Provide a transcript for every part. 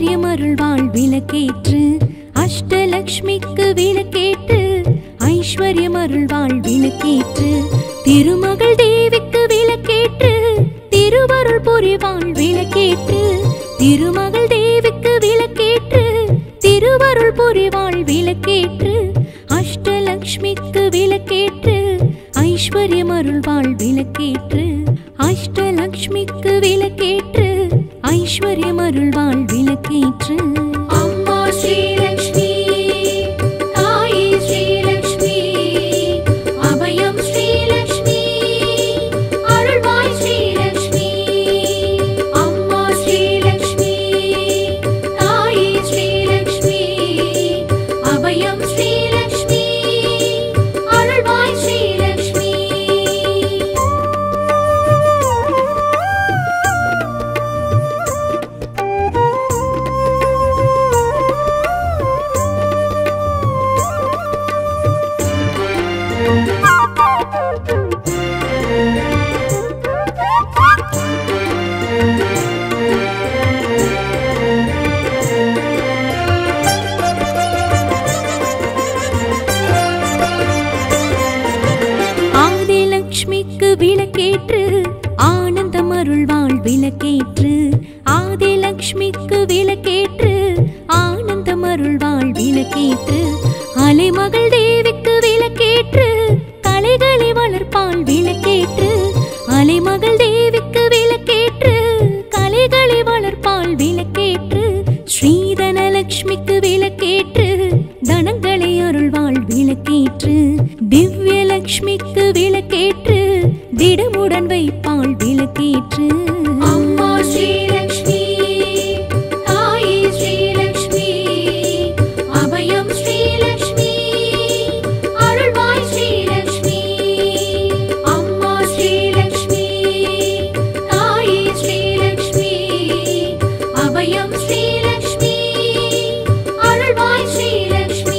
ஐஸ்வர்யம் அருள்வாள் விளக்கேற்று அஷ்டலக்ஷ்மிக்கு விளக்கேற்று ஐஸ்வர்யம் அருள்வாள் விளக்கேற்று திருமகள் தேவிக்கு விளக்கேற்று திருவருள் புரிவாள் விளக்கேற்று திருமகள் தேவிக்கு விளக்கேற்று திருவருள் புரிவாள் விளக்கேற்று அஷ்டலக்ஷ்மிக்கு விளக்கேற்று ஐஸ்வர்யம் அருள்வாள் விளக்கேற்று அஷ்டலக்ஷ்மிக்கு விளக்கேற்று ஐஸ்வர்யம் அருள்வாள் விளக்கேற்று அம்மா ஸ்ரீலக்ஷ்மி தாயே ஸ்ரீலக்ஷ்மி அபயம் ஸ்ரீலக்ஷ்மி அருள்வாய் ஸ்ரீலக்ஷ்மி அம்மா ஸ்ரீலக்ஷ்மி தாயே ஸ்ரீலக்ஷ்மி அபயம் ஸ்ரீலக்ஷ்மி அருள்வாய் ஸ்ரீலக்ஷ்மி ஆதிலக்ஷ்மிக்கு விளக்கேற்று ஆனந்தம் அருள்வாள் விளக்கேற்று ஆதிலக்ஷ்மிக்கு விளக்கேற்று ஆனந்தம் அருள்வாள் விளக்கேற்று அலைமகள் தேவிக்கு விளக்கேற்று கலைகளை வளர்ப்பாள் விளக்கேற்று அலைமகள் தேவிக்கு விளக்கேற்று கலைகளை வளர்ப்பாள் விளக்கேற்று ஸ்ரீதனலக்ஷ்மிக்கு விளக்கேற்று தனங்களை அருள்வாள் விளக்கேற்று திவ்யலக்ஷ்மிக்கு விளக்கேற்று திடமுடன் வைப்பாள் விளக்கேற்று அம்மா ஸ்ரீலக்ஷ்மி தாயே ஸ்ரீலக்ஷ்மி அபயம் ஸ்ரீலக்ஷ்மி அருள்வாய் ஸ்ரீலக்ஷ்மி அம்மா ஸ்ரீலக்ஷ்மி தாயே ஸ்ரீலக்ஷ்மி அபயம் ஸ்ரீலக்ஷ்மி அருள்வாய் ஸ்ரீலக்ஷ்மி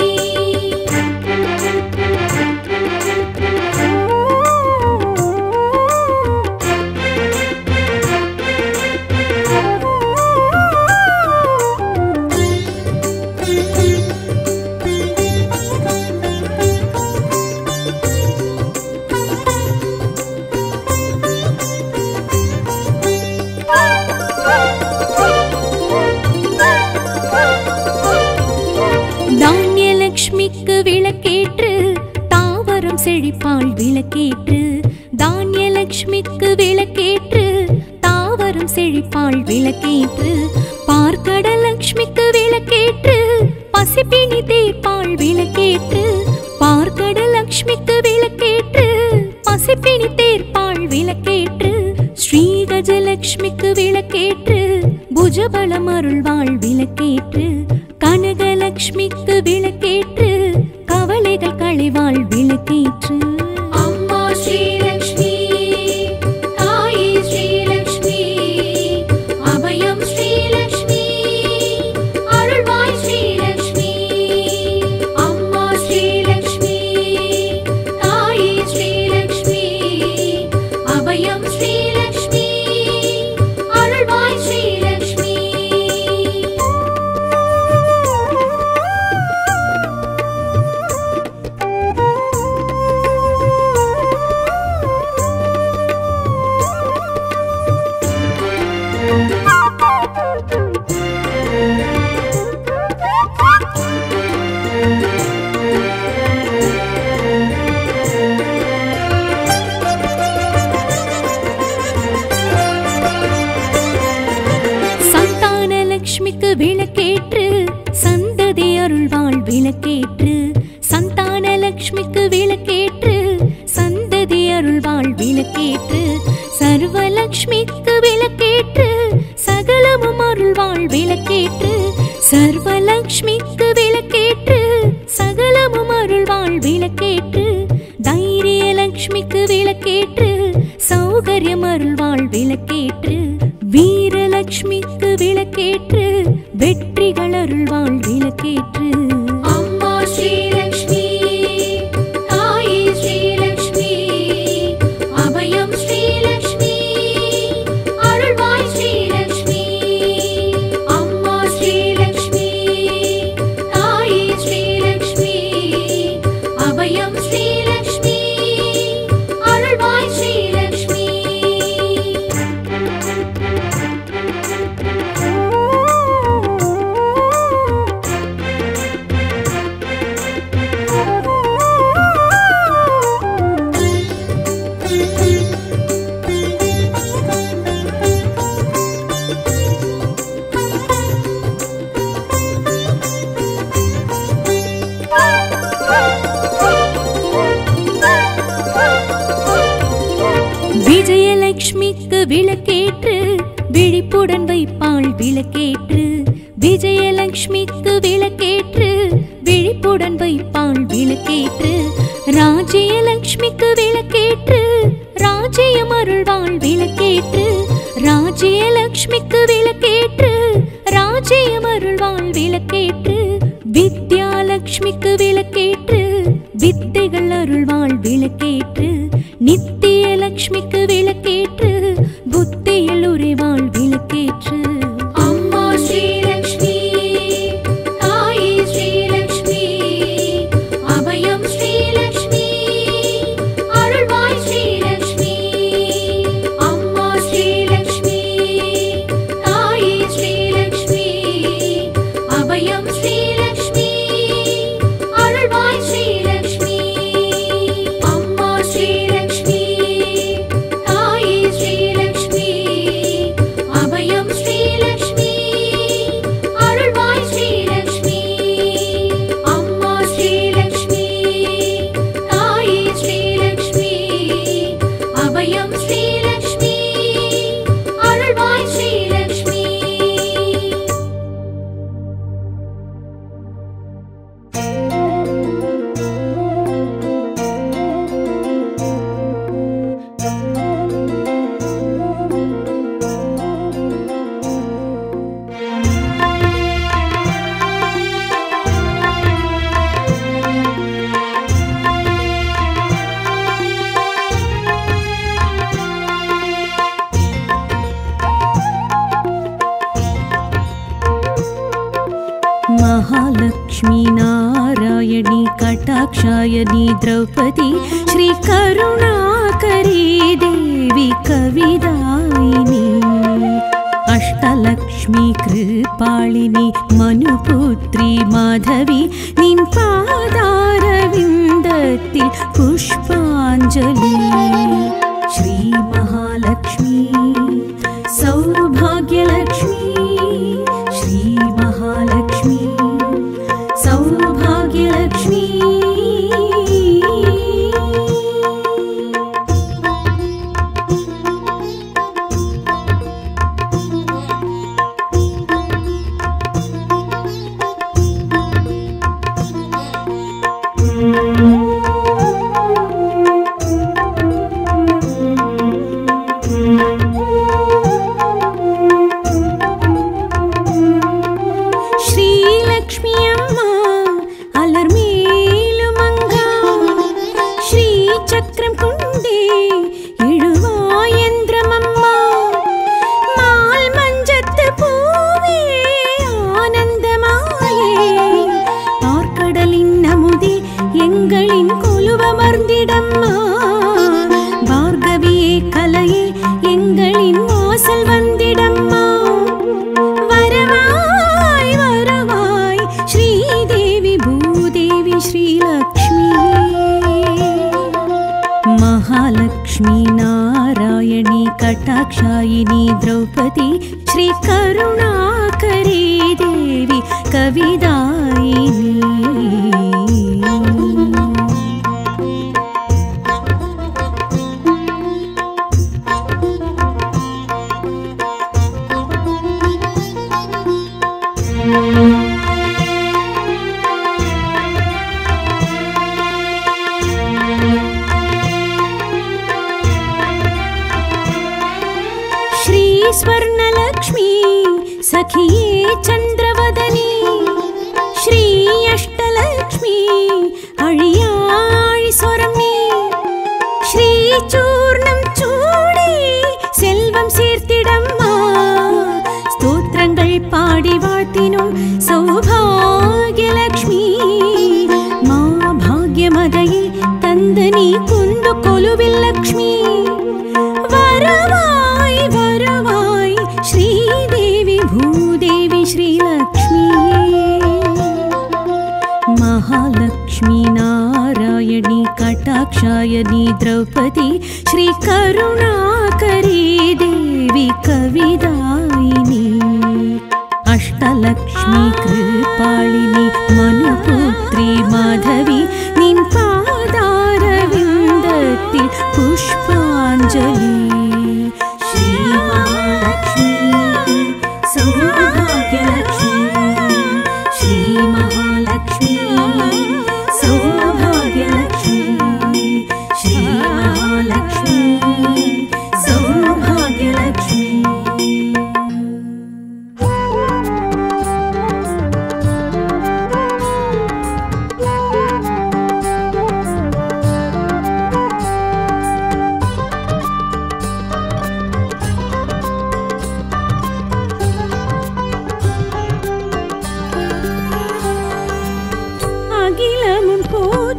தானியலக்ஷ்மிக்கு விளக்கேற்று தாவரம் செழிப்பாள் விளக்கேற்று தானியலக்ஷ்மிக்கு விளக்கேற்று தாவரம் செழிப்பாள் விளக்கேற்று பார்க்கடலக்ஷ்மிக்கு விளக்கேற்று பசிப்பினி தீர்ப்பாள் விளக்கேற்று பார்க்கடலக்ஷ்மிக்கு விளக்கேற்று பசிப்பினி தீர்ப்பாள் விளக்கேற்று ஸ்ரீகஜலக்ஷ்மிக்கு விளக்கேற்று புஜபலம் அருள்வாள் விளக்கேற்று கனகலக்ஷ்மிக்கு விளக்கேற்று கவலைகள் களைவாள் விளக்கேற்று அம்மா ஸ்ரீலக்ஷ்மி தாயே ஸ்ரீலக்ஷ்மி அபயம் ஸ்ரீலக்ஷ்மி அருள்வாய் ஸ்ரீலக்ஷ்மி அம்மா ஸ்ரீலக்ஷ்மி தாயே ஸ்ரீலக்ஷ்மி அபயம் ஸ்ரீலக்ஷ்மி அருள்வாய் ஸ்ரீலக்ஷ்மி சந்தானலக்ஷ்மிக்கு விளக்கேற்று சந்ததி அருள்வாள் விளக்கேற்று சந்தானலக்ஷ்மிக்கு விளக்கேற்று சந்ததி அருள்வாள் விளக்கேற்று சர்வலக்ஷ்மிக்கு விளக்கேற்று சகலமும் அருள்வாள் விளக்கேற்று சர்வலக்ஷ்மிக்கு விளக்கேற்று சகலமும் அருள்வாள் விளக்கேற்று தைரியலக்ஷ்மிக்கு விளக்கேற்று சௌகரியம் அருள்வாள் விளக்கேற்று வீரலக்ஷ்மிக்கு விளக்கேற்று வெற்றிகள் அருள்வாள் விளக்கேற்று அம்மா ஸ்ரீலக்ஷ்மி தாயே ஸ்ரீலக்ஷ்மி அபயம் ஸ்ரீலக்ஷ்மி அருள்வாய் ஸ்ரீலக்ஷ்மி அம்மா விளக்கேற்று விழிப்புடன் வைப்பாள் விளக்கேற்று விஜயலட்சுமிக்கு விளக்கேற்று விழிப்புடன் வைப்பாள் விளக்கேற்று ராஜ்யலட்சுமிக்கு விளக்கேற்று ராஜ்யம் அருள்வாள் விளக்கேற்று ராஜ்யலட்சுமிக்கு விளக்கேற்று ராஜ்யம் அருள்வாள் விளக்கேற்று வித்யாலட்சுமிக்கு விளக்கேற்று வித்தைகள் அருள்வாள் விளக்கேற்று நித்திய லட்சுமிக்கு விளக்கேற்று புத்தியில் உரைவாள் விளக்கேற்று அம்மா ஸ்ரீலக்ஷ்மி தாயே ஸ்ரீலக்ஷ்மி அபயம் ஸ்ரீலக்ஷ்மி அருள்வாய் ஸ்ரீலக்ஷ்மி அம்மா ஸ்ரீலக்ஷ்மி தாயே ஸ்ரீலக்ஷ்மி அபயம் ஸ்ரீலக்ஷ்மி அருள்வாய் ஸ்ரீலக்ஷ்மி அம்மா ஸ்ரீலக்ஷ்மி தாயே ஸ்ரீலக்ஷ்மி அபயம் ஸ்ரீலக்ஷ்மி அருள்வாய் ஸ்ரீலக்ஷ்மி அம்மா ஸ்ரீலக்ஷ்மி தாயே ஸ்ரீலக்ஷ்மி அபயம் ஸ்ரீலக்ஷ்மி அருள்வாய் ஸ்ரீலக்ஷ்மி महालक्ष्मी नारायणी कटाक्षायणी द्रौपदी श्रीकरुणाकरी देवी कविदायिनी अष्टलक्ष्मी कृपालिनी मनुपुत्री माधवी निन् पादारविन्दத்தில் पुष्पाञ्जलि श्रीमहालक्ष्मी सौभाग्यलक्ष्मी श्रीमहालक्ष्मी सौभाग्यलक्ष्मी श्रीलक्ष्मी अम्मा अलर्मेलुमङ्गा श्रीचक्रं कुण्डे इळुवायन्द्रमम्मा மால்மஞ்சத்து பூவே ஆனந்தமாயே பார்க்கடலின் அமுதே எங்களின் கொலுவமர்ந்திடம்மா பார்கவியே கலையே எங்களின் வாசல் வந்திடம்மா வரவாய் வரவாய் ஸ்ரீதேவி பூதேவி ஸ்ரீலக்ஷ்மி महालक्ष्मी नारायणी कटाक्षायिनी द्रौपदी श्रीकरुणाकरी देवी कविदायिनी श्रीस्वर्णलक्ष्मी सखिये चन्द्रवदनी श्री अष्टलक्ष्मी अழியாழி சொரமே ஸ்ரீசூர்ணம் சூடி செல்வம் சேர்த்திடம்மா ஸ்தோத்திரங்கள் பாடி வாழ்த்தினோம் சௌபாகியலக்ஷ்மி மா பாக்யமதையே தந்த நீ குந்து கொலுவில் லக்ஷ்மி வரவாய் வரவாய் ஸ்ரீதேவி பூதேவி ஸ்ரீலக்ஷ்மி महालक्ष्मी नारायणी कटाक्षायणी द्रौपदी श्रीकरुणाकरी देवी कविदायिनी अष्टलक्ष्मी कृपालिनी मनुपुत्री माधवी निन् पादारविन्दத்தில் पुष्पाञ्जलि श्री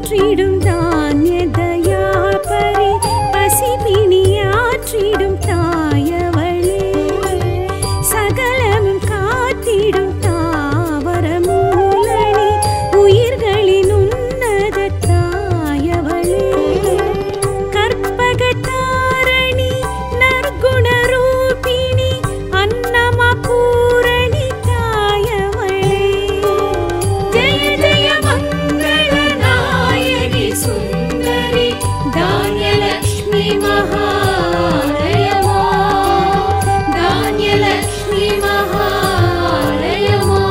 போற்றிடும் தானிய தயாபரி பசிபிணியாற்றிடும் தாயவளே சகலமும் காத்திடும் தாவர மூலனி உயிர்களின் உன்னத தாயவளே கற்பகத்தாரணி நற்குணரூபிணி அன்னமா பூரணி தாயவளே ஜெய ஜெய மங்கள நாயகி சுந்தரி தானியலக்ஷ்மி மகாலயமா தானியலக்ஷ்மி மகாலயமா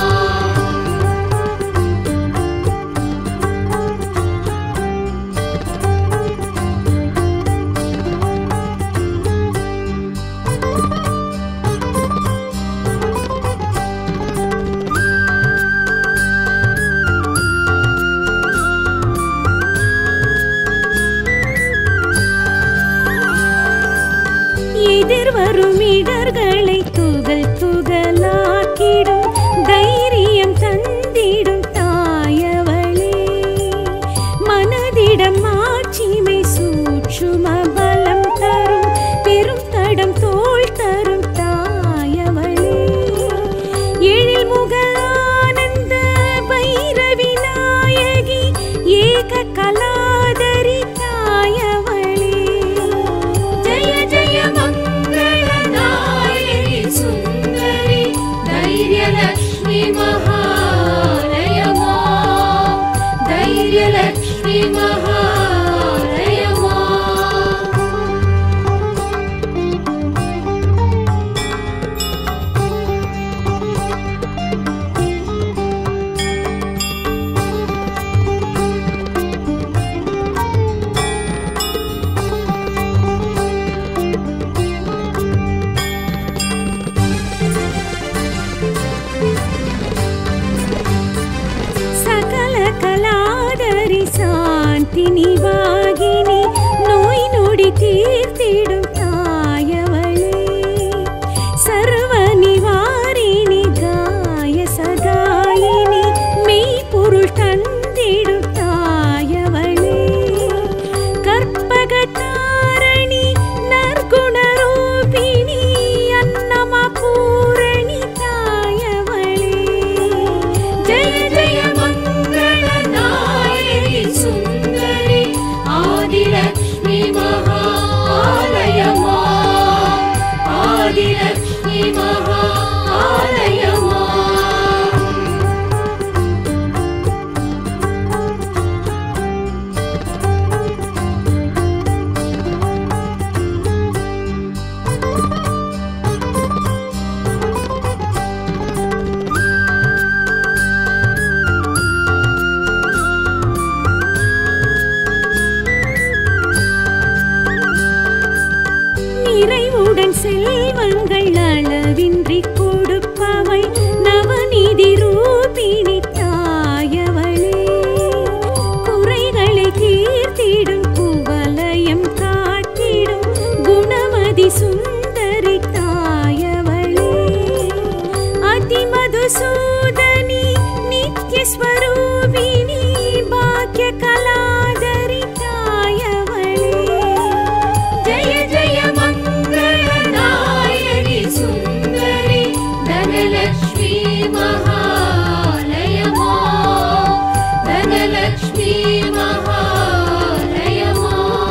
எதிர்வரும் இடர்களை துகள் துகளாக்கிடும் தைரியம் தந்திடும் தாயவளே மனதிடம் மாட்சிமை சூட்சும பலம் தரும் பெரும் தடம் தோள் தரும் தாயவளே எழில் முகலானந்த பைரவி நாயகி ஏக கலாதரி தாயவளே ஜெய ஜெய மங்கள நாயகி சுந்தரி தைரியலக்ஷ்மி மகாலயமா தைரியலக்ஷ்மி மகாலயமா சகல கலாதரி சாந்தி நிவாகினி நோய் நொடி தீர்த்திடும் தாயவளே சர்வ நிவாரிணி காய சகாயினி மெய்ப்பொருள் தந்திடும் தாயவளே கற்பகத்தாரணி நற்குணரூபிணி அன்னமா பூரணி தாயவளே ஜெய ஜெய மங்கள நாயகி சுந்தரி ஆதிலக்ஷ்மி மகாலயமா ஆதிலக்ஷ்மி மகாலயமா நிறைவுடன் செல்வங்கள் அளவின்றி கொடுப்பவை நவநீதி ரூபிணி தாயவளே குறைகளை தீர்த்திடும் குவலயம் காட்டிடும் குணமதி சுந்தரி தாயவளே அதிமதுசூதனி நித்ய ஸ்வரூபிணி பாக்ய கலாதரி தாயவளே ஜெய ஜெய மங்கள நாயகி சுந்தரி தனலக்ஷ்மி மகாலயமா தனலக்ஷ்மி மகாலயமா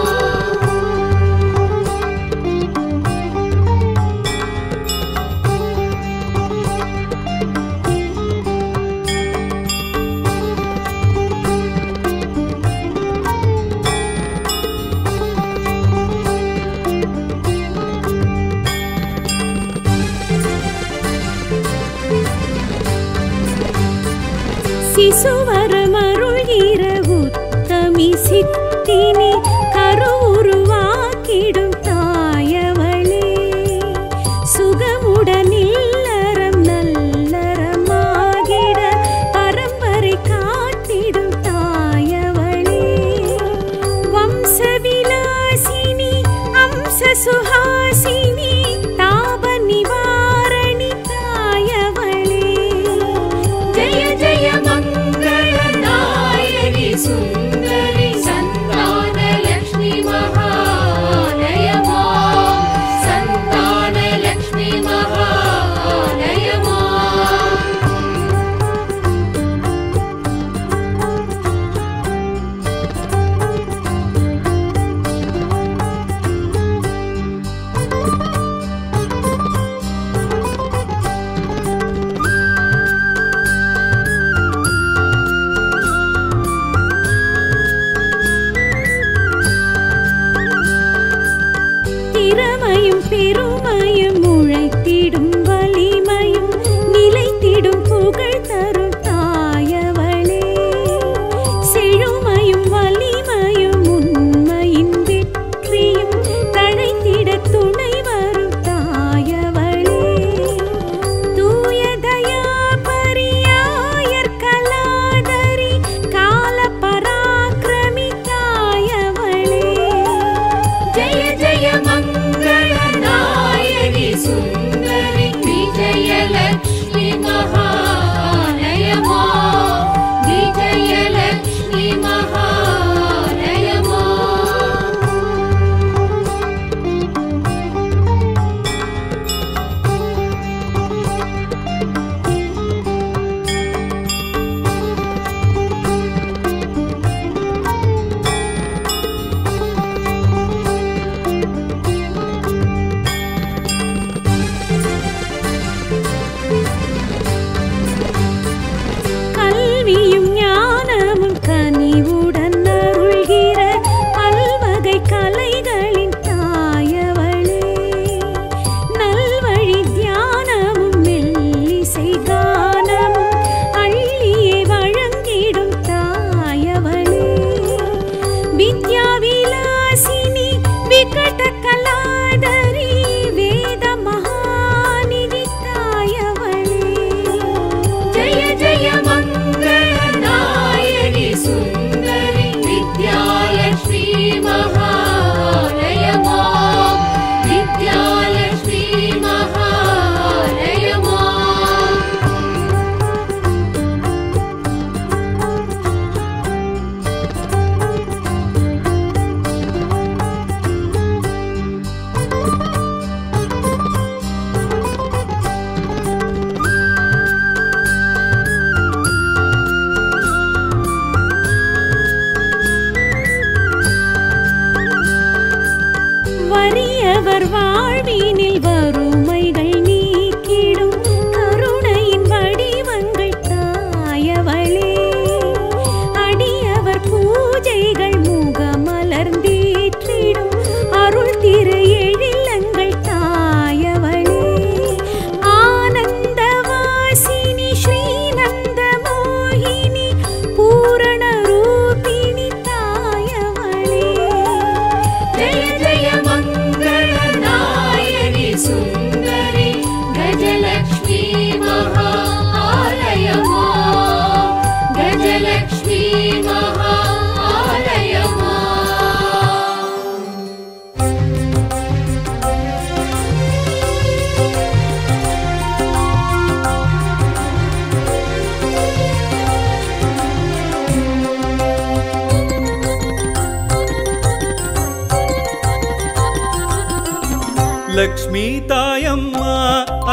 சிசுவரமருள்கிற உத்தமி சித்தினி கருவுருவாக்கிடும் தாயவளே சுகமுடன் இல்லறம் நல்லறமாகிட பரம்பரை காத்திடும் தாயவளே வம்சவிலாசினி அம்ச சுஹாசினி தாப நிவாரணி தாயவளே ஜெய ஜெய மங்கள நாயகி சுந்தரி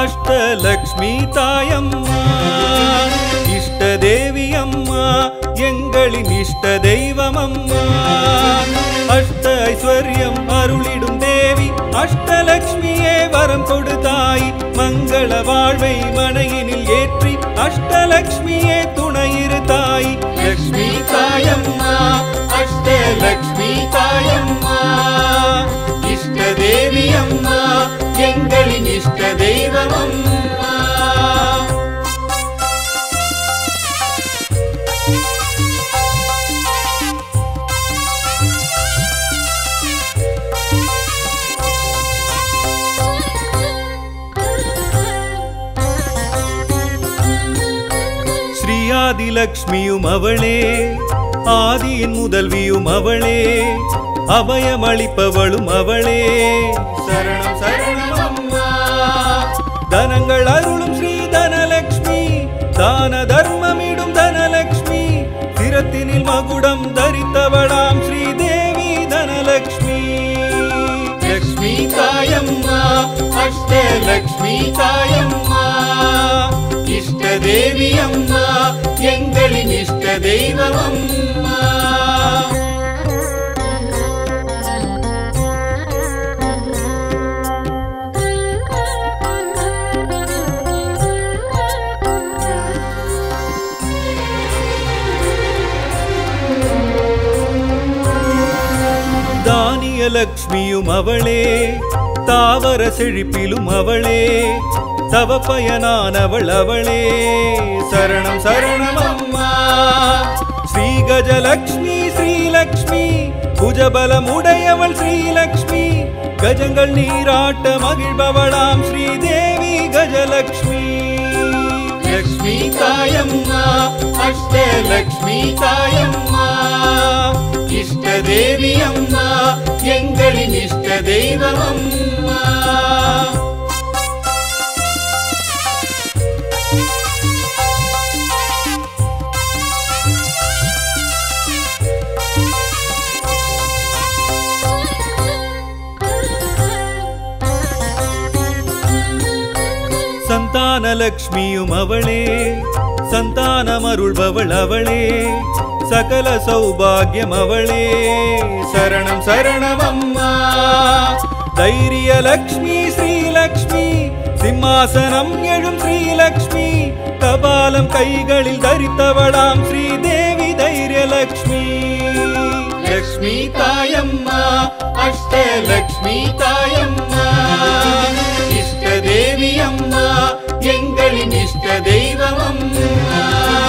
அஷ்டலக்ஷ்மி தாயம்மா இஷ்ட தேவி அம்மா எங்களின் இஷ்ட தெய்வம் அம்மா அஷ்ட ஐஸ்வர்யம் அருளிடும் தேவி அஷ்டலக்ஷ்மியே வரம் கொடுத்தாய் மங்கள வாழ்வை மனையினில் ஏற்றி அஷ்டலக்ஷ்மியே துணையிரு தாய் லக்ஷ்மி தாயம்மா அஷ்டலக்ஷ்மி தாயம்மா இஷ்ட தேவி அம்மா எங்களின் இஷ்ட தெய்வம் அம்மா ஸ்ரீயாதிலக்ஷ்மியும் அவளே ஆதியின் முதல்வியும் அவளே அபயமளிப்பவளும் அவளே சரணம் சரணம் அம்மா தனங்கள் அருளும் ஸ்ரீ தனலக்ஷ்மி தான தர்மமிடும் தனலக்ஷ்மி சிரத்தினில் மகுடம் தரித்தவளாம் ஸ்ரீதேவி தனலக்ஷ்மி லக்ஷ்மி தாயம்மா அஷ்டலக்ஷ்மி தாயம்மா இஷ்ட தேவி அம்மா எங்களின் இஷ்ட தெய்வம் அம்மா தானிய லக்ஷ்மியும் அவளே தாவர செழிப்பிலும் அவளே தவ பயனானவள் அவளே சரணம் சரணம் அம்மா ஸ்ரீ கஜலக்ஷ்மி ஸ்ரீலக்ஷ்மி புஜபலமுடையவள் ஸ்ரீலக்ஷ்மி கஜங்கள் நீராட்ட மகிழ்பவளாம் ஸ்ரீதேவி கஜலக்ஷ்மி லக்ஷ்மி தாயம்மா அஷ்டலக்ஷ்மி தாயம்மா இஷ்ட தேவி அம்மா எங்களின் இஷ்ட தெய்வம் அம்மா சந்தான லக்ஷ்மியும் அவளே சந்தானமருள்பவள் அவளே சகல சௌபாகியம் அவளே சரணம் சரணம் அம்மா தைரிய லக்ஷ்மி ஸ்ரீலக்ஷ்மி சிம்மாசனம் எழும் ஸ்ரீலக்ஷ்மி கபாலம் கைகளில் தரித்தவளாம் ஸ்ரீதேவி தைரியலக்ஷ்மி லக்ஷ்மி தாயம்மா அஷ்டலக்ஷ்மி தாயம்மா இஷ்ட தேவி அம்மா எங்களின் இஷ்ட தெய்வம் அம்மா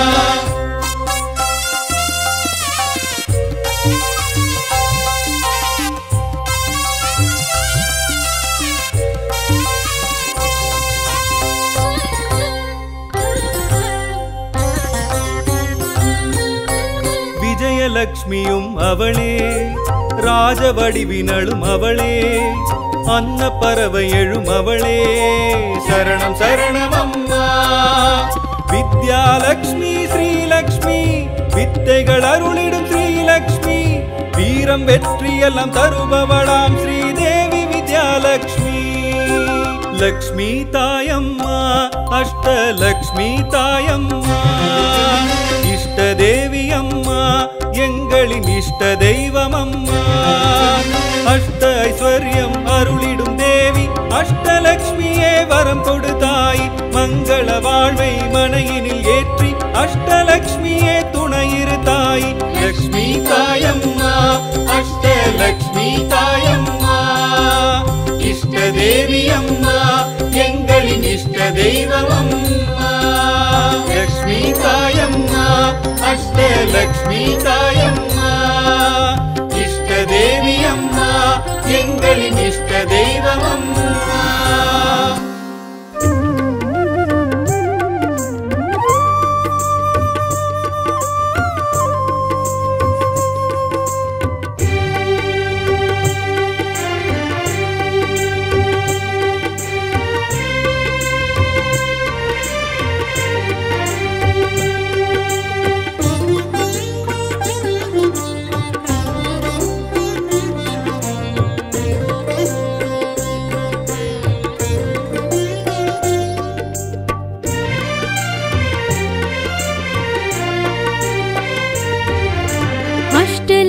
விஜயலக்ஷ்மியும் அவளே ராஜவடிவினளும் அவளே அன்ன பறவை எழும் அவளே சரணம் சரணம் அம்மா வித்யாலக்ஷ்மி ஸ்ரீலக்ஷ்மி வித்தைகள் அருளிடும் ஸ்ரீலக்ஷ்மி வீரம் வெற்றி எல்லாம் தருபவளாம் ஸ்ரீதேவி வித்யாலக்ஷ்மி லக்ஷ்மி தாயம்மா அஷ்டலக்ஷ்மி தாயம்மா இஷ்ட தேவி அம்மா எங்களின் இஷ்ட தெய்வம் அம்மா அஷ்ட ஐஸ்வர்யம் அருளிடும் தேவி அஷ்டலக்ஷ்மியே வரம் கொடுத்தாய் மங்கள வாழ்வை மனையினில் ஏற்றி அஷ்டலக்ஷ்மியே துணையிரு தாய் லக்ஷ்மி தாயம்மா அஷ்டலக்ஷ்மி தாயம்மா இஷ்ட தேவி அம்மா எங்களின் இஷ்ட தெய்வம் அம்மா லக்ஷ்மி தாயம்மா அஷ்டலக்ஷ்மி தாயம்மா இஷ்ட தேவி அம்மா எங்களின் இஷ்ட தெய்வம் அம்மா Thank you.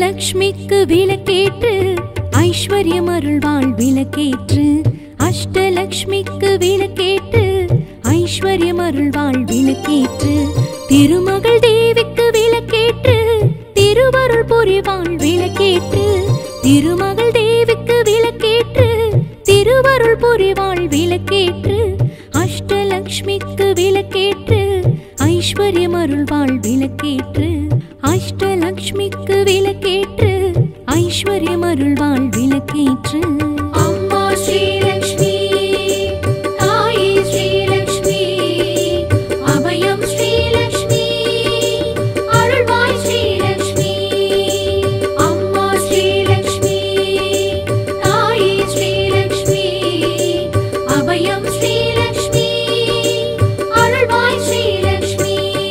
அஷ்டலக்ஷ்மிக்கு விளக்கேற்று ஐஸ்வர்யம் அருள்வாள் விளக்கேற்று அஷ்டலக்ஷ்மிக்கு விளக்கேற்று ஐஸ்வர்யம் அருள்வாள் விளக்கேற்று திருமகள் தேவிக்கு விளக்கேற்று திருவருள் புரிவாள் விளக்கேற்று திருமகள் தேவிக்கு விளக்கேற்று திருவருள் புரிவாள் விளக்கேற்று அஷ்டலக்ஷ்மிக்கு விளக்கேற்று ஐஸ்வர்யம் அருள்வாள் விளக்கேற்று அஷ்டலக்ஷ்மிக்கு விளக்கேற்று ஐஸ்வர்யம் அருள்வாள் விளக்கேற்று அம்மா ஸ்ரீலக்ஷ்மி தாயே ஸ்ரீலக்ஷ்மி அபயம் ஸ்ரீலக்ஷ்மி அருள்வாய் ஸ்ரீலக்ஷ்மி அம்மா ஸ்ரீலக்ஷ்மி தாயே ஸ்ரீலக்ஷ்மி அபயம் ஸ்ரீலக்ஷ்மி அருள்வாய் ஸ்ரீலக்ஷ்மி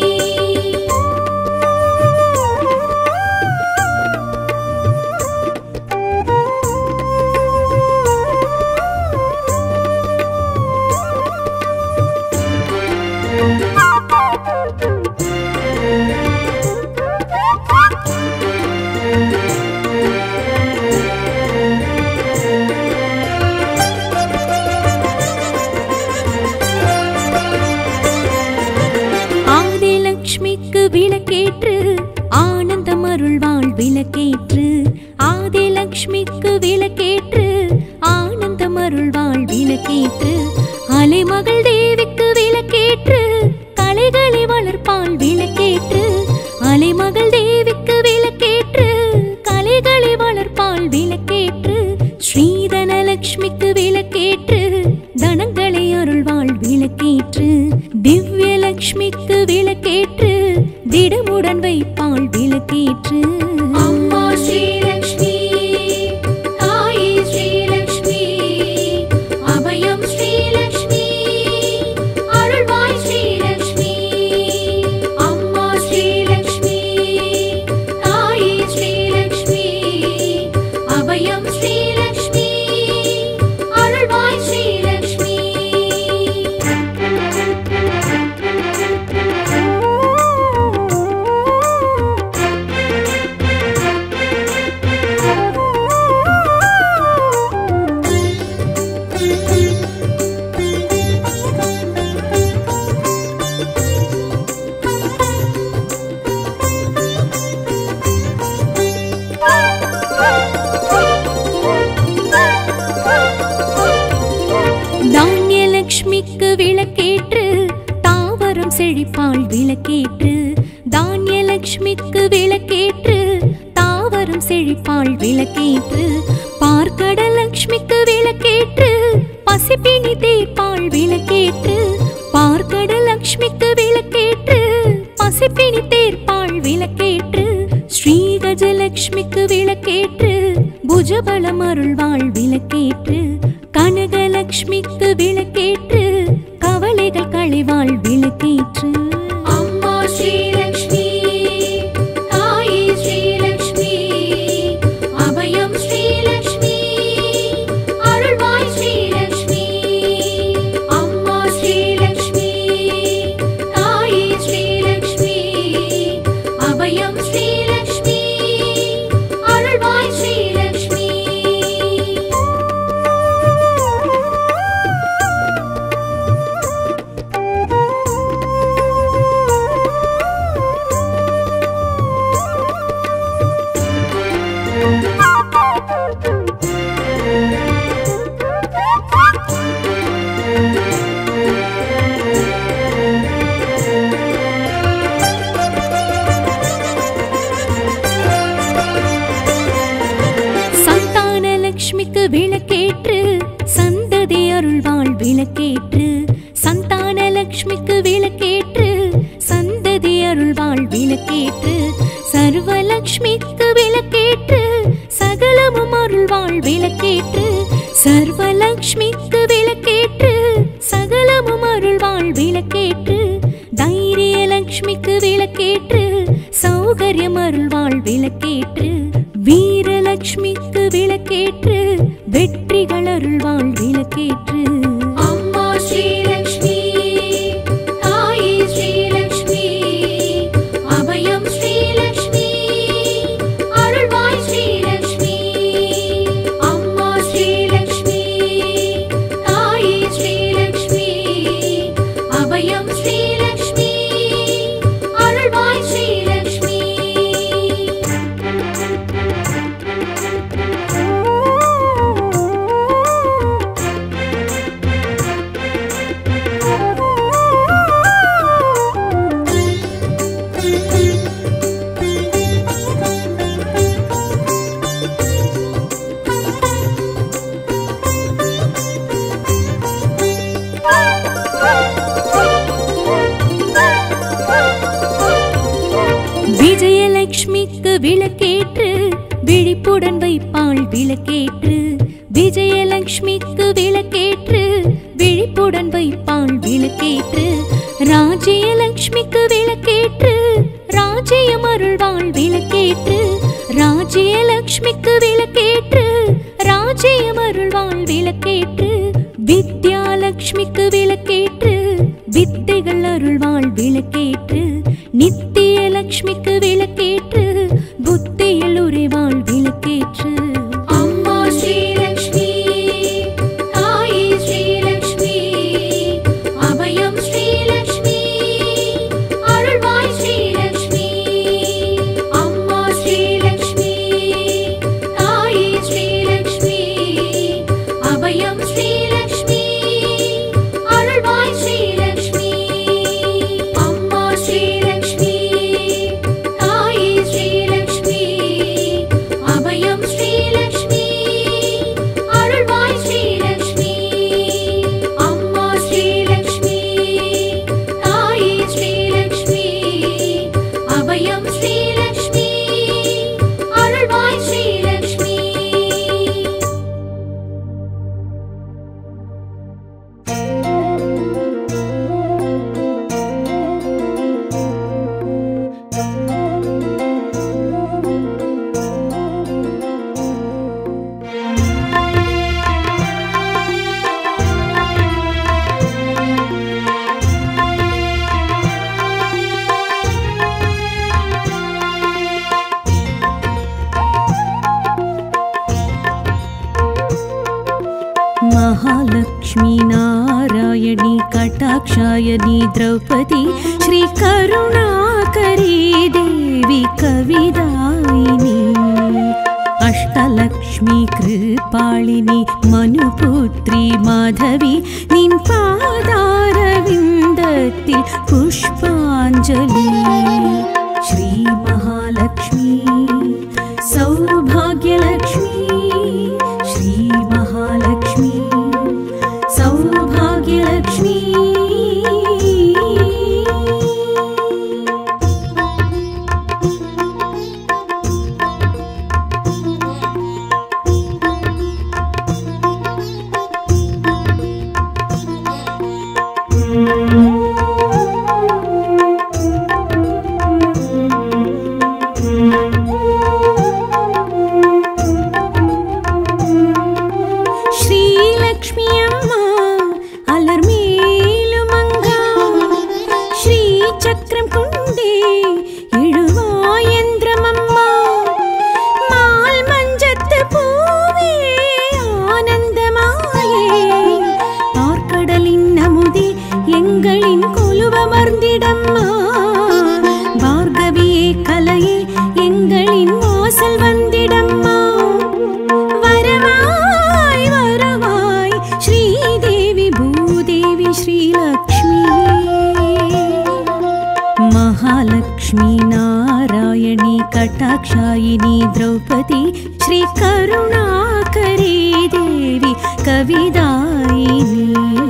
ஆதிலக்ஷ்மிக்கு விளக்கேற்று ஆனந்தம் அருள்வாள் விளக்கேற்று ஆதிலக்ஷ்மிக்கு விளக்கேற்று ஆனந்தம் அருள்வாள் விளக்கேற்று அலைமகள் தேவிக்கு விளக்கேற்று கலைகளை வளர்ப்பாள் விளக்கேற்று அலைமகள் தேவிக்கு விளக்கேற்று கலைகளை வளர்ப்பாள் விளக்கேற்று ஸ்ரீதனலக்ஷ்மிக்கு விளக்கேற்று தனங்களை அருள்வாள் விளக்கேற்று திவ்யலக்ஷ்மிக்கு விளக்கேற்று திடமுடன் வைப்பாள் விளக்கேற்று அம்மா ஸ்ரீலக்ஷ்மி தாயே ஸ்ரீலக்ஷ்மி அபயம் ஸ்ரீலக்ஷ்மி அருள்வாய் ஸ்ரீலக்ஷ்மி அம்மா ஸ்ரீலக்ஷ்மி தாயே ஸ்ரீலக்ஷ்மி அபயம் ஸ்ரீலக்ஷ்மி அருள்வாய் ஸ்ரீலக்ஷ்மி தானியலக்ஷ்மிக்கு விளக்கேற்று தாவரம் செழிப்பாள் விளக்கேற்று தானியலக்ஷ்மிக்கு விளக்கேற்று தாவரம் செழிப்பாள் விளக்கேற்று பார்க்கடலக்ஷ்மிக்கு விளக்கேற்று பசிப்பினி தீர்ப்பாள் விளக்கேற்று பார்க்கடலக்ஷ்மிக்கு விளக்கேற்று பசிப்பினி தீர்ப்பாள் விளக்கேற்று ஸ்ரீகஜலக்ஷ்மிக்கு விளக்கேற்று புஜபலம் அருள்வாள் விளக்கேற்று கனகலக்ஷ்மிக்கு விளக்கேற்று கவலைகள் களைவாள் விளக்கேற்று அம்மா ஸ்ரீலக்ஷ்மி தாயே ஸ்ரீலக்ஷ்மி அபயம் ஸ்ரீலக்ஷ்மி அருள்வாய் ஸ்ரீலக்ஷ்மி அம்மா ஸ்ரீலக்ஷ்மி தாயே ஸ்ரீலக்ஷ்மி அபயம் ஸ்ரீலக்ஷ்மி அருள்வாய் ஸ்ரீலக்ஷ்மி சந்தானலக்ஷ்மிக்கு விளக்கேற்று சந்ததி அருள்வாள் விளக்கேற்று சந்தானலக்ஷ்மிக்கு விளக்கேற்று சந்ததி அருள்வாள் விளக்கேற்று சர்வலக்ஷ்மிக்கு விளக்கேற்று சகலமும் அருள்வாள் விளக்கேற்று சர்வலக்ஷ்மிக்கு விளக்கேற்று சகலமும் அருள்வாள் விளக்கேற்று தைரியலக்ஷ்மிக்கு விளக்கேற்று சௌகரியம் அருள்வாள் விளக்கேற்று வீரலக்ஷ்மிக்கு விளக்கேற்று வெற்றிகள் அருள்வாள் விளக்கேற்று அம்மா ஸ்ரீலக்ஷ்மி தாயே ஸ்ரீலக்ஷ்மி அபயம் ஸ்ரீலக்ஷ்மி அருள்வாய் விஜயலட்சுமிக்கு விளக்கேற்று விழிப்புடன் வைப்பாள் விளக்கேற்று விஜயலட்சுமிக்கு விளக்கேற்று விழிப்புடன் வைப்பாள் விளக்கேற்று ராஜ்யலட்சுமிக்கு விளக்கேற்று ராஜ்யம் அருள்வாள் விளக்கேற்று ராஜ்யலட்சுமிக்கு விளக்கேற்று ராஜ்யம் அருள்வாள் விளக்கேற்று வித்யாலட்சுமிக்கு விளக்கேற்று வித்தைகள் அருள்வாள் விளக்கேற்று நித்திய லட்சுமிக்கு விளக்கேற்று புத்தியில் உரைவாள் விளக்கேற்று அம்மா ஸ்ரீலக்ஷ்மி தாயே ஸ்ரீலக்ஷ்மி அபயம் ஸ்ரீலக்ஷ்மி அருள்வாய் ஸ்ரீலக்ஷ்மி அம்மா ஸ்ரீலக்ஷ்மி தாயே ஸ்ரீலக்ஷ்மி அபயம் ஸ்ரீலக்ஷ்மி அருள்வாய் ஸ்ரீலக்ஷ்மி அம்மா ஸ்ரீலக்ஷ்மி தாயே ஸ்ரீலக்ஷ்மி அபயம் ஸ்ரீலக்ஷ்மி அருள்வாய் ஸ்ரீலக்ஷ்மி அம்மா ஸ்ரீலக்ஷ்மி தாயே ஸ்ரீலக்ஷ்மி அபயம் ஸ்ரீலக்ஷ்மி அருள்வாய் ஸ்ரீலக்ஷ்மி महालक्ष्मी नारायणी कटाक्षायणी द्रौपदी श्रीकरुणाकरी देवी कविदायिनी अष्टलक्ष्मी कृपालिनी मनुपुत्री माधवी निन् पादारविन्दத்தில் पुष्पाञ्जलि श्रीमहालक्ष्मी सौभाग्यलक्ष्मी श्रीमहालक्ष्मी सौभाग्यलक्ष्मी ஸ்ரீலக்ஷ்மி அம்மா அலர்மேலுமங்கா ஸ்ரீ சக்கரம் கொண்டே எழுவாயந்திரம் அம்மா மால் மஞ்சத்து பூவே ஆனந்தமாயே பார்க்கடலின் அமுதே எங்களின் கொலுவமர்ந்திடம்மா பார்கவியே கலையே எங்களின் வாசல் வந்திடம்மா வரவாய் வரவாய் ஸ்ரீதேவி பூதேவி ஸ்ரீலக்ஷ்மி महालक्ष्मी नारायणी कटाक्षायिनी द्रौपदी श्रीकरुणाकरी देवी कविदायिनी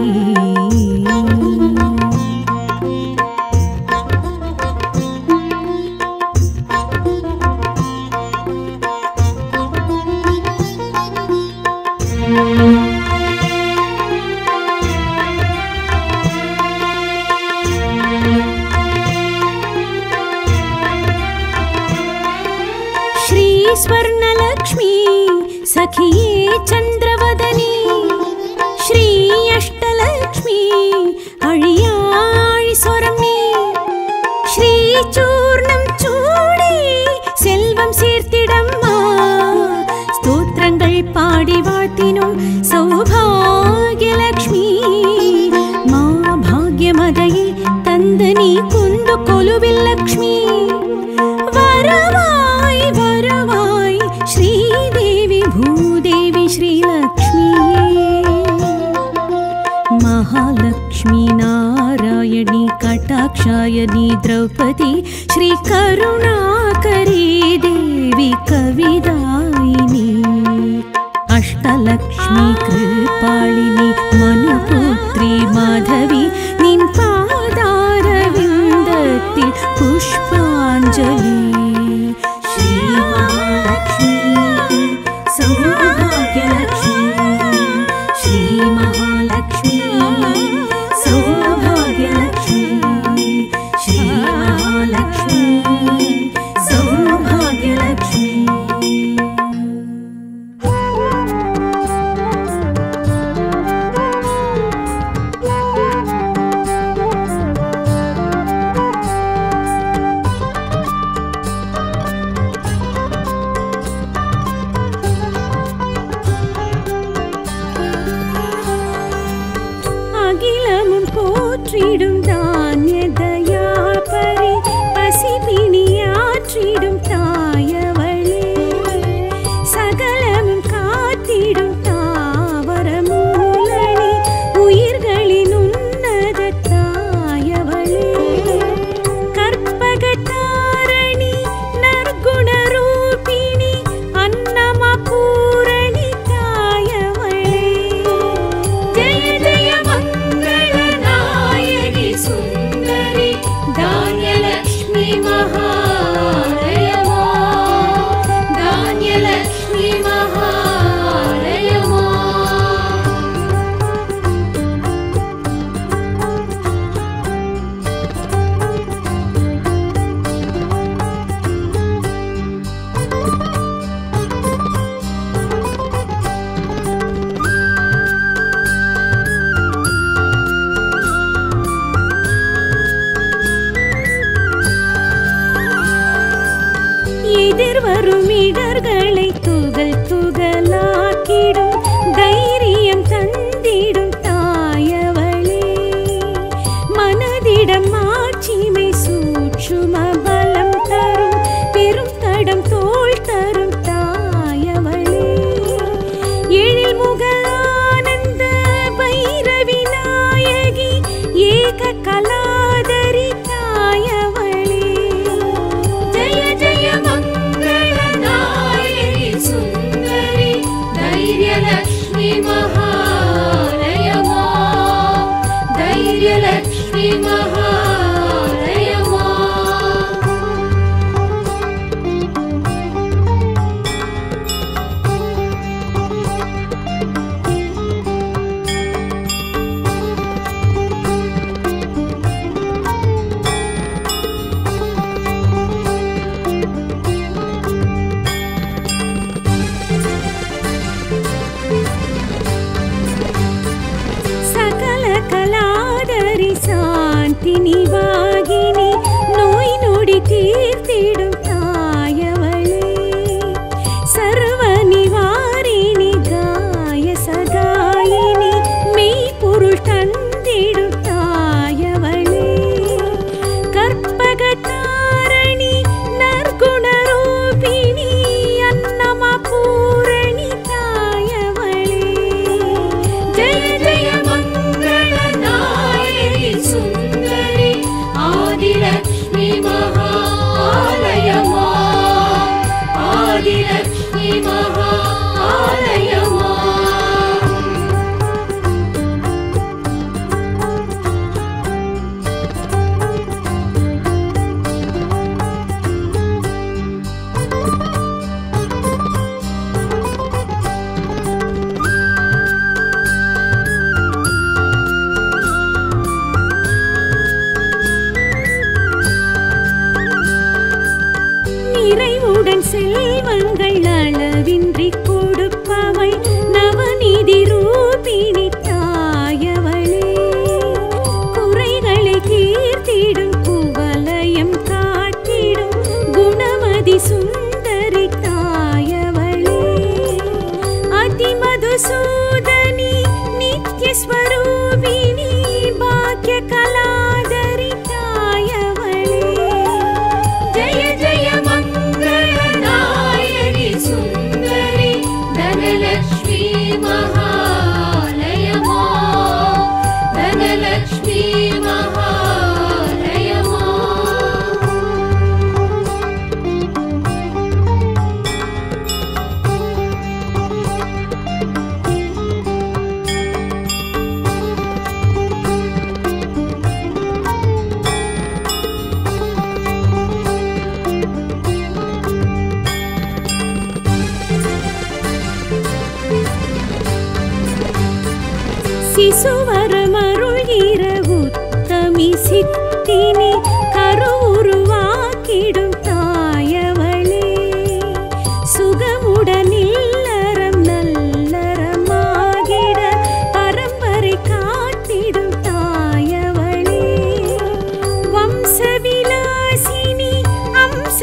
श्रीस्वर्णलक्ष्मी सखिये चन्द्रवदनी श्री अष्टलक्ष्मी अழியாழி சொரமே ஸ்ரீசூர்ணம் சூடி செல்வம் சேர்த்திடம்மா ஸ்தோத்திரங்கள் பாடி வாழ்த்தினோம் சௌபாகியலக்ஷ்மி மா பாக்யமதையே தந்து நீ குந்து கொலுவில் லக்ஷ்மி வரவாய் வரவாய் ஸ்ரீதேவி பூதேவி ஸ்ரீலக்ஷ்மி महालक्ष्मी नारायणी कटाक्षायनी द्रौपदी श्रीकरुणाकरी देवी कविदायिनी अष्टलक्ष्मी कृपालिनी मनुपुत्री माधवी निन् पादारविन्दத்தில் पुष्पाञ्जलि மகாலட்சுமி சௌபாகியலட்சுமி அகிலமும் போற்றிடும் தானிய தயாபரி பசிபிணியாற்றிடும் தாயவளே சகலமும் காத்திடும் தாவர மூலனி உயிர்களின் உன்னத தாயவளே கற்பகத்தாரணி நற்குணரூபிணி அன்னமா பூரணி தாயவளே ஜெய ஜெய மங்கள நாயகி சுந்தரி தானியலக்ஷ்மி மகாலயமா தானியலக்ஷ்மி மகாலயமா எதிர்வரும் இடர்களை துகள் துகளாக்கிடும் தைரியம் தந்திடும் தாயவளே மனதிடம் மாட்சிமை சூட்சும பலம் தரும் பெரும் தடம் தோள் தரும் தாயவளே எழில் முக ஆனந்த பைரவி நாயகி ஏக கலாதரி தாயவளே ஜெய ஜெய மங்கள நாயகி சுந்தரி தைரியலக்ஷ்மி மகாலயமா தைரியலக்ஷ்மி மகாலயமா சகல கலாதரி சாந்தி நிவாகினி நோய் நொடி தீர்த்திடும் தாயவளே சர்வ நிவாரிணி காய சகாயினி மெய்ப்பொருள் தந்திடும் தாயவளே கற்பகத்தாரணி நற்குணரூபிணி அன்னமா பூரணி தாயவளே ஜெய ஜெய மங்கள நாயகி சுந்தரி ஆதிலக்ஷ்மி மகாலயமா ஆதிலக்ஷ்மி மகாலயமா நிறைவுடன் செல்வங்கள் அளவின்றி கொடுப்பவள் நவநீதி ரூபிணி தாயவளே குறைகளை தீர்த்திடும் குவலயம் காட்டிடும் குணமதி சுந்தரி தாயவளே அதிமதுசூதனி நித்யஸ்வரூபிணி பாக்ய கலாதரி தாயவளே ஜெய ஜெய மங்கள நாயகி சுந்தரி தனலக்ஷ்மி மகாலயமா தனலக்ஷ்மி மகாலயமா சிசுவரமருள்கிற உத்தமி சித்தினி கருவுருவா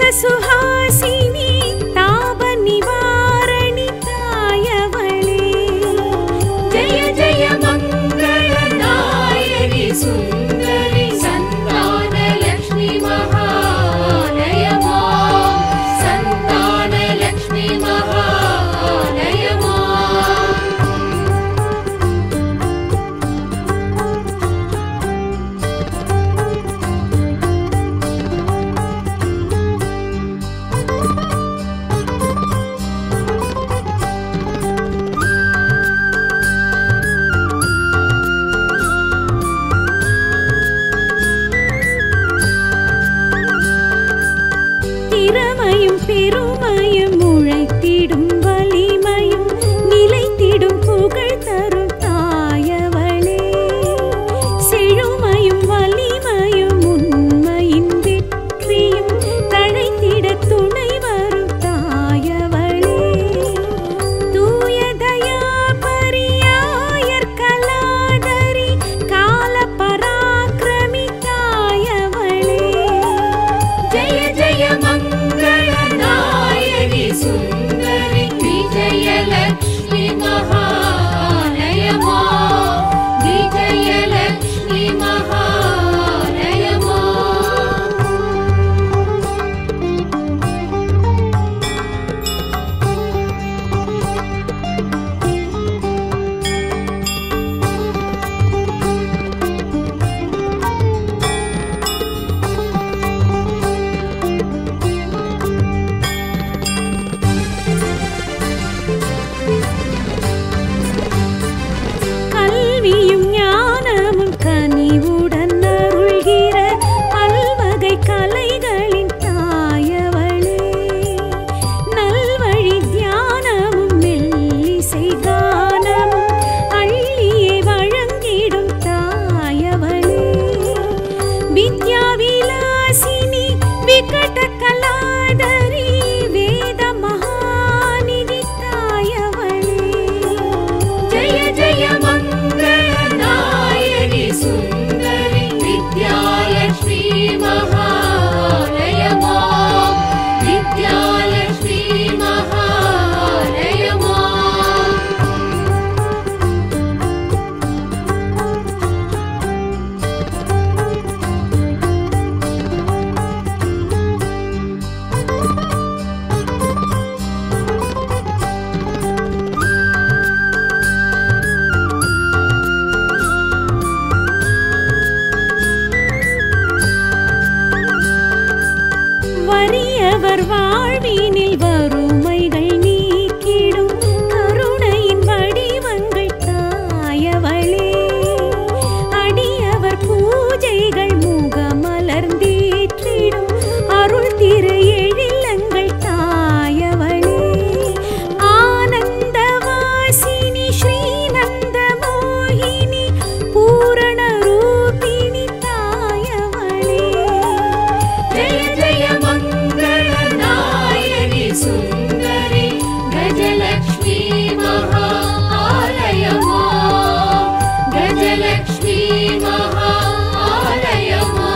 சுஹாசினி தாப நிவாரணி தாயவளே ஜய ஜய மங்கள நாயகி சுந்தரி சந்தான லக்ஷ்மி மகாலயமா சந்தான லக்ஷ்மி மகாலயமா திறமையும் பெருமையும் உழைத்திடும் வலிமையும் நிலைத்திடும் புகழ் தரும் தாயவளே செழுமையும் வலிமையும் உண்மையின் வெற்றியும் தழைத்திட துணை வரும் தாயவளே தூய தயா பரியாயர் கலாதரி கால பராக்கிரமி தாயவளே ஜய ஜய மங்கள நாயகி சுந்தரி விஜயலக்ஷ்மி மகாலயமா விஜயலக்ஷ்மி மகாலயமா கல்வியும் ஞானமும் கனிவுடன் அருள்கிற பல்வகை கலைகளின் தாயவளே நல்வழி தியானமும் மெல்லிசை கானமும் அள்ளியே வழங்கிடும் தாயவளே வித்யா விலாசினி விகட கலாதரி வேத மகாநிதி தாயவளே ஜய ஜய மங்கள நாயகி சுந்தரி வித்யாலக்ஷ்மி மகாலயமா வித்யாலக்ஷ்மி மகாலயமா வறியவர் வாழ்வினில் வறுமைகள் நீக்கிடும் கருணையின் வடிவங்கள் தாயவளே அடியவர் பூஜைகள் முகமலர்ந்தேற்றிடும் அருள் திரு எழிலங்கள் தாயவளே ஆனந்தவாசினி ஸ்ரீநந்த மோகினி பூரண ரூபிணி தாயவளே ஜய ஜய மங்கள நாயகி சுந்தரி கஜலக்ஷ்மி மகாலயமா கஜலக்ஷ்மி மகாலயமா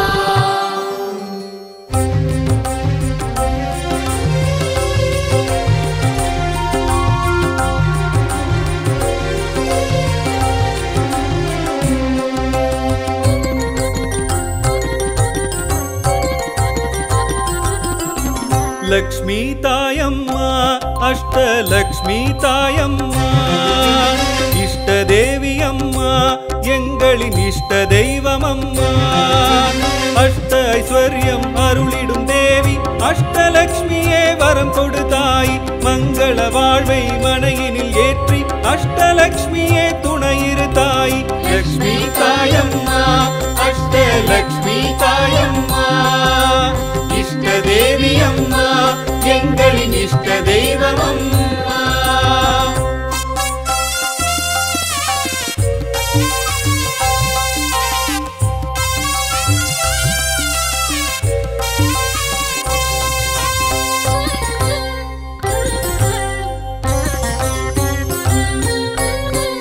லக்ஷ்மி தாயம்மா அஷ்டலக்ஷ்மி தாயம்மா இஷ்ட தேவி அம்மா எங்களின் இஷ்ட தெய்வம் அம்மா அஷ்ட ஐஸ்வர்யம் அருளிடும் தேவி அஷ்டலக்ஷ்மியே வரம் கொடுத்தாய் மங்கள வாழ்வை மனையினில் ஏற்றி அஷ்டலக்ஷ்மியே துணையிரு தாய் லக்ஷ்மி தாயம்மா அஷ்டலக்ஷ்மி தாயம்மா இஷ்ட தேவி அம்மா எங்களின் இஷ்ட தெய்வம் அம்மா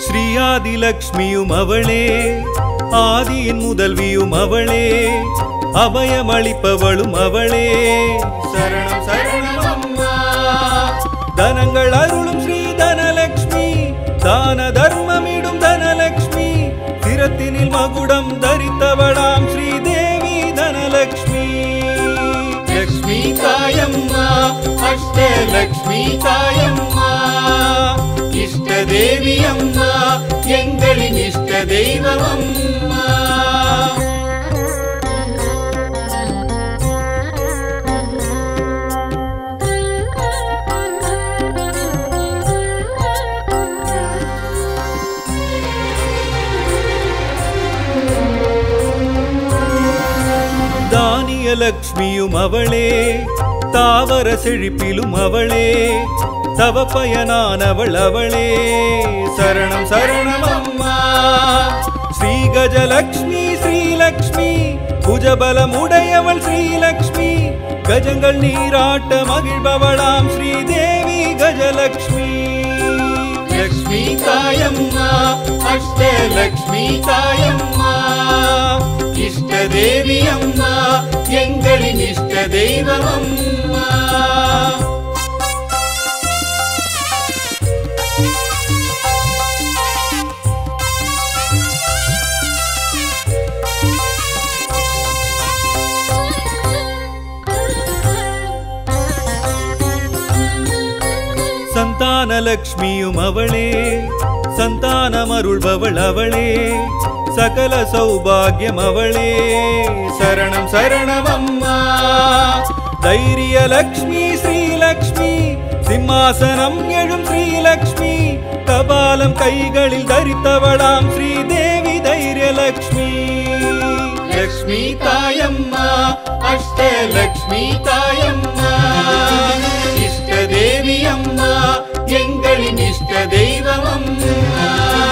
ஸ்ரீயாதிலக்ஷ்மியும் அவளே ஆதியின் முதல்வியும் அவளே அபயமளிப்பவளும் அவளே சரணம் சரணம் அம்மா தனங்கள் அருளும் ஸ்ரீ தனலக்ஷ்மி தான தர்மமிடும் தனலக்ஷ்மி சிரத்தினில் மகுடம் தரித்தவளாம் ஸ்ரீதேவி தனலக்ஷ்மி லக்ஷ்மி தாயம்மா அஷ்டலக்ஷ்மி தாயம்மா இஷ்ட தேவி அம்மா எங்களின் இஷ்ட தெய்வம் அம்மா தானிய லக்ஷ்மியும் அவளே தாவர செழிப்பிலும் அவளே தவ பயனானவள் அவளே சரணம் சரணம் அம்மா ஸ்ரீ கஜலக்ஷ்மி ஸ்ரீலக்ஷ்மி புஜபலமுடையவள் ஸ்ரீலக்ஷ்மி கஜங்கள் நீராட்ட மகிழ்பவளாம் ஸ்ரீதேவி கஜலக்ஷ்மி லக்ஷ்மி தாயம்மா அஷ்டலக்ஷ்மி தாயம்மா இஷ்ட தேவி அம்மா எங்களின் இஷ்ட தெய்வம் அம்மா சந்தான லக்ஷ்மியும் அவளே சந்தானமருள்பவள் அவளே சகல சௌபாகியம் அவளே சரணம் சரணம் அம்மா தைரிய லக்ஷ்மி ஸ்ரீலக்ஷ்மி சிம்மாசனம் எழும் ஸ்ரீலக்ஷ்மி கபாலம் கைகளில் தரித்தவளாம் ஸ்ரீதேவி தைரியலக்ஷ்மி லக்ஷ்மி தாயம்மா அஷ்டலக்ஷ்மி தாயம்மா இஷ்ட தேவி அம்மா எங்களின் இஷ்ட தெய்வம் அம்மா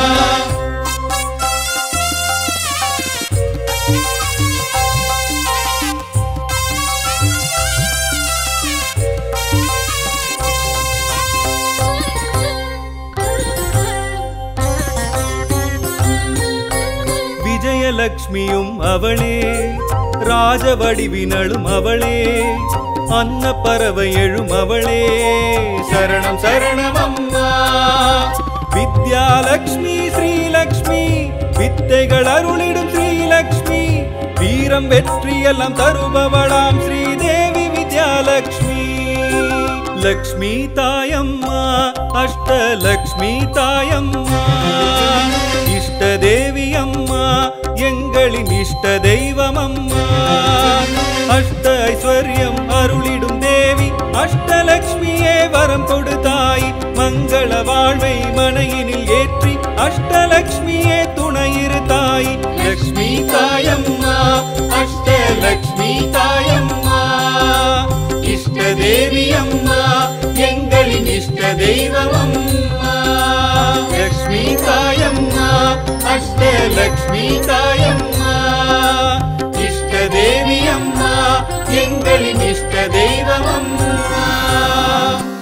விஜயலக்ஷ்மியும் அவளே ராஜவடிவினளும் அவளே அன்ன பறவை எழும் அவளே சரணம் சரணம் அம்மா வித்யாலக்ஷ்மி ஸ்ரீலக்ஷ்மி வித்தைகள் அருளிடும் ஸ்ரீலக்ஷ்மி வீரம் வெற்றியெல்லாம் தருபவளாம் ஸ்ரீதேவி வித்யாலக்ஷ்மி லக்ஷ்மி தாயம்மா அஷ்டலக்ஷ்மி தாயம்மா இஷ்ட தேவி அம்மா எங்களின் இஷ்ட தெய்வம் அம்மா அஷ்ட ஐஸ்வர்யம் அருளிடும் தேவி அஷ்டலக்ஷ்மியே வரம் கொடுத்தாய் மங்கள வாழ்வை மனையினில் ஏற்றி அஷ்டலக்ஷ்மியே துணையிரு தாய் லக்ஷ்மி தாயம்மா அஷ்டலக்ஷ்மி தாயம்மா இஷ்ட தேவி அம்மா எங்களின் இஷ்ட தெய்வம் அம்மா லக்ஷ்மி தாயம்மா அஷ்டலக்ஷ்மி தாயம்மா இஷ்ட தேவி அம்மா எங்களின் இஷ்ட தெய்வம் அம்மா